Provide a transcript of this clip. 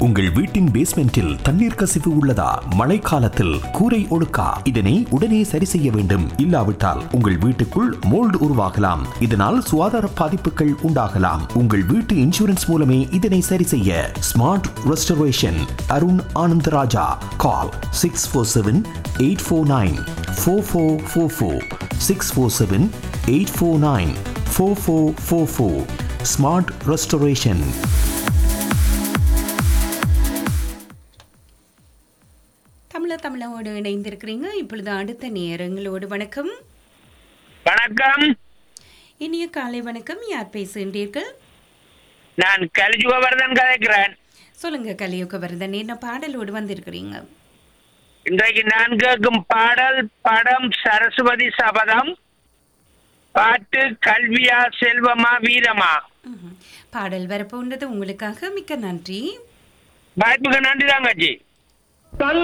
உங்கள் வீட்டின் பேஸ்மெண்டில் தண்ணீர் கசிவு உள்ளதா மழைக்காலத்தில் கூரை ஒழுக்கா இதனை உடனே சரி செய்ய வேண்டும் இல்லாவிட்டால் உங்கள் வீட்டுக்குள் மோல்டு உருவாகலாம் இதனால் சுகாதார பாதிப்புகள் உண்டாகலாம் உங்கள் வீட்டு இன்சூரன்ஸ் மூலமே இதனை சரி செய்ய smart restoration Arun Anandaraja call six four seven eight four nine four four four four six four seven eight four nine four four four four smart restoration தமிழ தமிழோடு இணைந்திருக்கிறீங்க இப்பொழுது அடுத்த நேரங்களோடு வணக்கம் வணக்கம் இனிய காலை வணக்கம் யார் பேசுகின்றீர்கள் நான் கலிஜுகவர்தன் கதைக்கிறேன் சொல்லுங்க கலியுகவர்தன் என்ன பாடலோடு வந்திருக்கிறீங்க இன்றைக்கு நான் கேட்கும் பாடல் படம் சரஸ்வதி சபதம் பாட்டு கல்வியா செல்வமா வீரமா ம்ஹும். பாடல் வரப்போன்றது உங்களுக்காக மிக்க நன்றி வாய்ப்புக்கு நன்றி தாங்கச்சி